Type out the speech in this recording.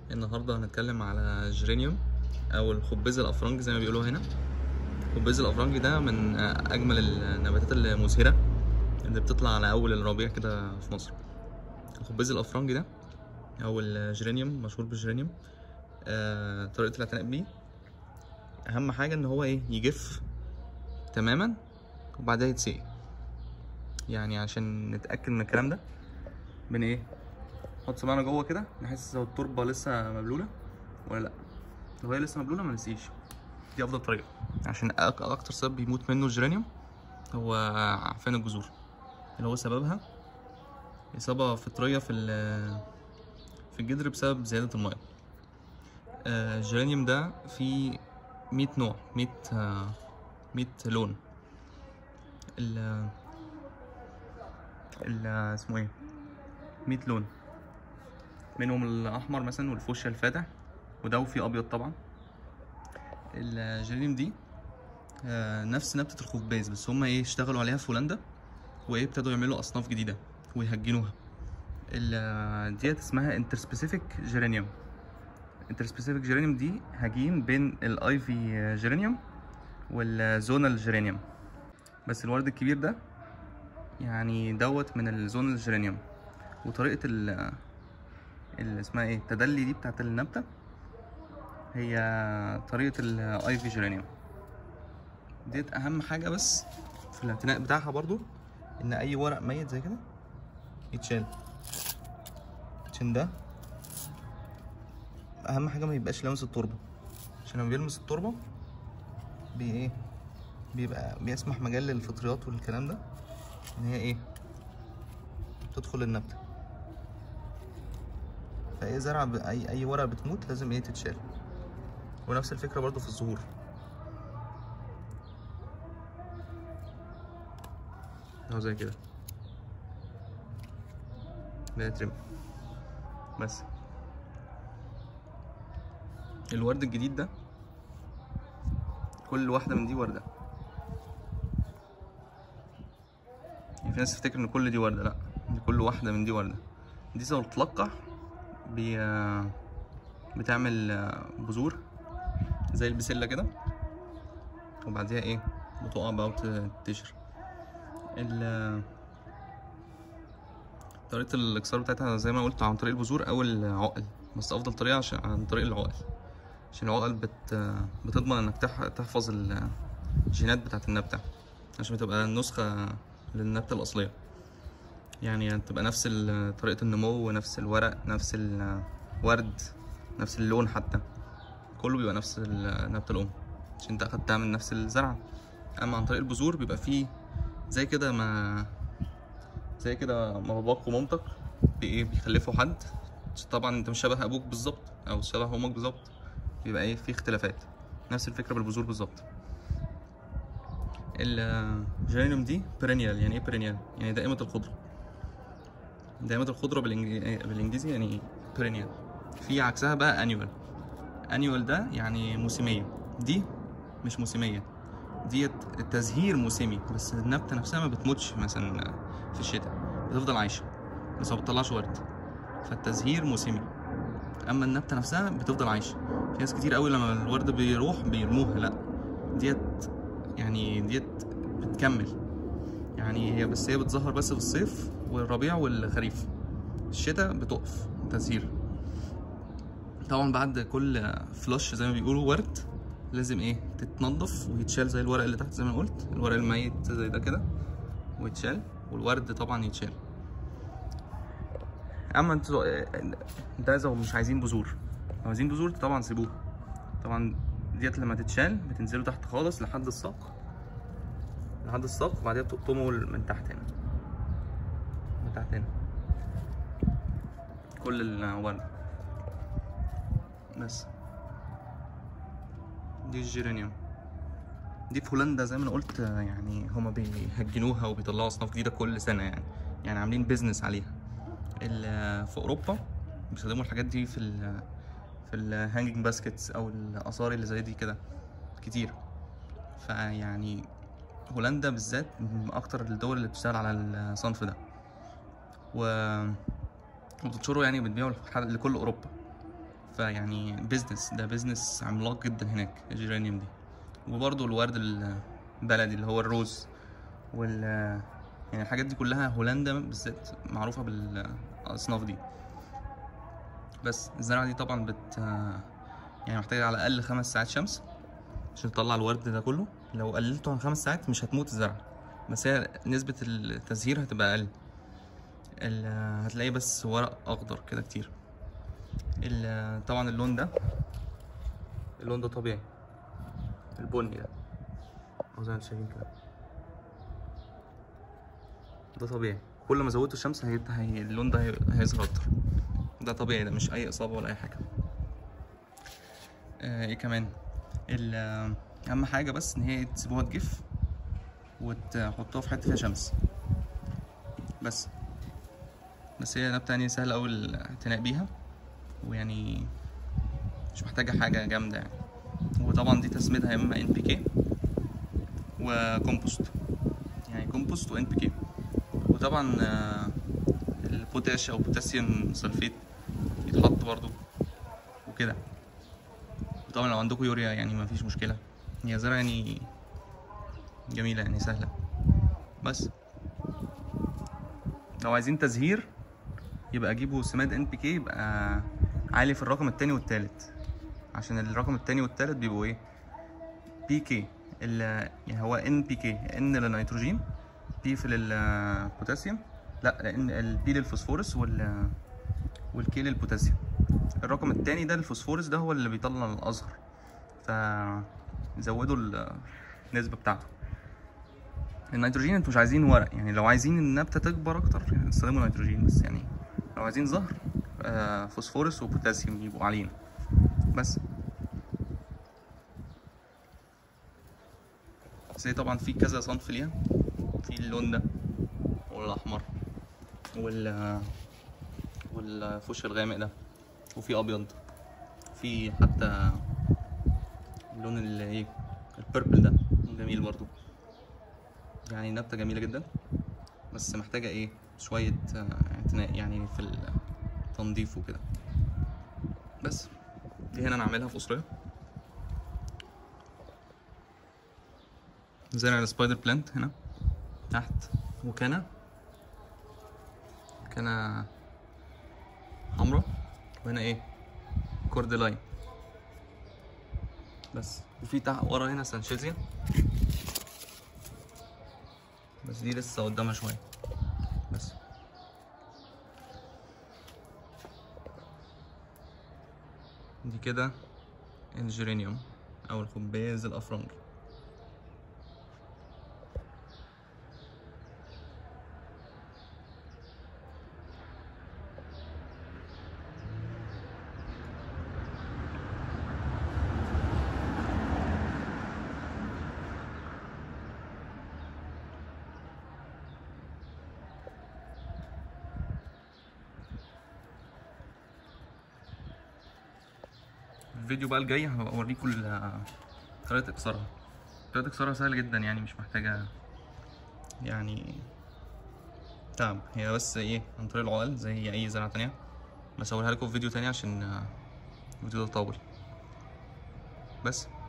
النهارده هنتكلم على جيرانيوم او الخبيز الافرنجي زي ما بيقولوا هنا خبيز الافرنجي ده من اجمل النباتات المزهره اللي بتطلع على اول الربيع كده في مصر الخبيز الافرنجي ده او الجيرانيوم مشهور بالجيرانيوم آه، طريقه الاعتناء بيه اهم حاجه ان هو ايه يجف تماما وبعدها يتسقي يعني عشان نتاكد من الكلام ده بن ايه نحط صباعنا جوه كده نحس لو التربه لسه مبلوله ولا لا لو هي لسه مبلوله ما نسقيش دي افضل طريقه عشان أك- اكتر سبب بيموت منه الجيرانيوم هو عفان الجذور اللي هو سببها اصابه فطريه في ال- في الجدر بسبب زياده الميه آه، الجيرانيوم ده فيه 100 نوع 100 آه، 100 لون ال ال اسمه ايه 100 لون منهم الاحمر مثلا والفوشيا الفاتح وده وفي ابيض طبعا الجيرانيوم دي آه، نفس نبتة الخباز بس هما ايه اشتغلوا عليها في هولندا وايه ابتدوا يعملوا اصناف جديدة ويهجنوها ال- ديت اسمها انترسبيسيفيك جيرانيوم انترسبيسيفيك جيرانيوم دي هجين بين الايفي جيرانيوم والزونال جيرانيوم بس الورد الكبير ده يعني دوت من الزونال جيرانيوم وطريقة ال اللي اسمها ايه التدلي دي بتاعت النبتة هي طريقة الايفي جيرانيوم ديت اهم حاجة بس في الاعتناء بتاعها برضو ان اي ورق ميت زي كده يتشال عشان ده اهم حاجة ما يبقاش لامس التربة عشان لما بيلمس التربة بي ايه بيبقى بيسمح مجال للفطريات والكلام ده ان هي ايه تدخل النبتة فاي زرعة ب... اي اي ورقة بتموت لازم ايه تتشال ونفس الفكرة برضو في الزهور اهو زي كده ده يترمي بس الورد الجديد ده كل واحدة من دي وردة يعني في ناس تفتكر ان كل دي وردة لا دي كل واحدة من دي وردة دي لو تلقح بي بتعمل بذور زي البسلة كده وبعديها ايه بتقع بقى وتنتشر ال طريقة الإكسار بتاعتها زي ما قلت عن طريق البذور أو العقل بس أفضل طريقة عشان عن طريق العقل عشان العقل بت بتضمن إنك تح... تحفظ الجينات بتاعت النبتة عشان تبقى النسخة للنبتة الأصلية يعني تبقى نفس ال- طريقة النمو ونفس الورق نفس الورد نفس اللون حتى كله بيبقى نفس النبتة الأم عشان انت أخدتها من نفس الزرعة أما عن طريق البذور بيبقى فيه زي كده ما زي كده ما باباك ومامتك بإيه بيخلفوا حد طبعا انت مش شبه ابوك بالظبط او شبه امك بالظبط بيبقى ايه في اختلافات نفس الفكره بالبذور بالظبط الجيرانيوم دي بيرينيال يعني ايه بيرينيال يعني دائمه الخضره دائمه الخضره بالإنجليزي, بالانجليزي يعني بيرينيال في عكسها بقى انيوال انيوال ده يعني موسميه دي مش موسميه ديت التزهير موسمي بس النبته نفسها ما بتموتش مثلا في الشتاء بتفضل عايشه بس ما بتطلعش ورد فالتزهير موسمي اما النبته نفسها بتفضل عايشه في ناس كتير قوي لما الورد بيروح بيرموها لا ديت يعني ديت بتكمل يعني هي بس هي بتظهر بس في الصيف والربيع والخريف الشتاء بتقف تزهير طبعا بعد كل فلوش زي ما بيقولوا ورد لازم ايه تتنضف ويتشال زي الورق اللي تحت زي ما قلت الورق الميت زي ده كده ويتشال والورد طبعا يتشال اما انتوا ده اذا مش عايزين بذور لو عايزين بذور طبعا سيبوه طبعا ديت لما تتشال بتنزلوا تحت خالص لحد الساق لحد الساق وبعدين بتقطموا من تحت هنا من تحت هنا كل الورد بس دي الجيرانيوم دي في هولندا زي ما انا قلت يعني هما بيهجنوها وبيطلعوا اصناف جديده كل سنه يعني يعني عاملين بيزنس عليها ال- في اوروبا بيستخدموا الحاجات دي في ال في الهانجنج باسكتس او الاثار اللي زي دي كده كتير فيعني هولندا بالذات من اكتر الدول اللي بتشتغل على الصنف ده و وبتنشره يعني بتبيعه لح- لكل اوروبا فيعني بيزنس ده بيزنس عملاق جدا هناك الجيرانيوم دي وبرضه الورد البلدي اللي هو الروز وال يعني الحاجات دي كلها هولندا بالذات معروفة بالأصناف دي بس الزرعة دي طبعا بت يعني محتاجة على الأقل خمس ساعات شمس عشان تطلع الورد ده كله لو قللته عن خمس ساعات مش هتموت الزرعة بس هي نسبة التزهير هتبقى أقل ال- هتلاقي بس ورق أخضر كده كتير ال- طبعا اللون ده اللون ده طبيعي البني ده أهو زي ما انتوا شايفين كده ده طبيعي كل ما زودته الشمس هي... هي... اللون ده هي... هيظهر أكتر ده طبيعي ده مش أي إصابة ولا أي حاجة آه، ايه كمان ال- آه، اهم حاجه بس ان هي تسيبوها تجف وتحطوها في حته فيها شمس بس بس هي نبته يعني سهله اوي الاعتناء بيها ويعني مش محتاجه حاجه جامده يعني وطبعا دي تسميدها يا اما ان بي كي وكومبوست يعني كومبوست وان بي كي وطبعا آه، البوتاش او بوتاسيوم سلفيت يتحط برضو وكده وطبعا لو عندكم يوريا يعني ما فيش مشكله هي زرعه يعني جميله يعني سهله بس لو عايزين تزهير يبقى جيبوا سماد ان بي كي يبقى عالي في الرقم التاني والتالت عشان الرقم التاني والتالت بيبقوا ايه بي كي ال- يعني هو ان بي كي ان للنيتروجين بي في للبوتاسيوم لا لان البي للفوسفورس وال والكي للبوتاسيوم الرقم التاني ده الفوسفورس ده هو اللي بيطلع الازهر فزودوا النسبه بتاعته النيتروجين انتوا مش عايزين ورق يعني لو عايزين النبته تكبر اكتر يعني استخدموا نيتروجين بس يعني لو عايزين زهر آه، فوسفورس وبوتاسيوم يبقوا عاليين بس بس هي طبعا في كذا صنف ليها في اللون ده والاحمر وال والفوش الغامق ده وفي ابيض في حتى اللون اللي ايه البيربل ده جميل برضو يعني نبتة جميلة جدا بس محتاجة ايه شوية آه، اعتناء يعني في التنظيف وكده بس دي هنا نعملها في أسرية زرع السبايدر بلانت هنا تحت وكنة كنة حمرا وهنا ايه كورديلاين بس وفي تحت ورا هنا سانشيزيا بس دي لسه قدامها شوية بس دي كده الجيرانيوم او الخباز الافرنجي الفيديو بقى الجاي هبقى اوريكم ال- طريقة اكسارها طريقة اكسارها سهلة جدا يعني مش محتاجة يعني تعب هي بس ايه عن طريق العقل زي اي زرعة تانية بس هوريها لكم في فيديو تاني عشان آه، الفيديو ده طول بس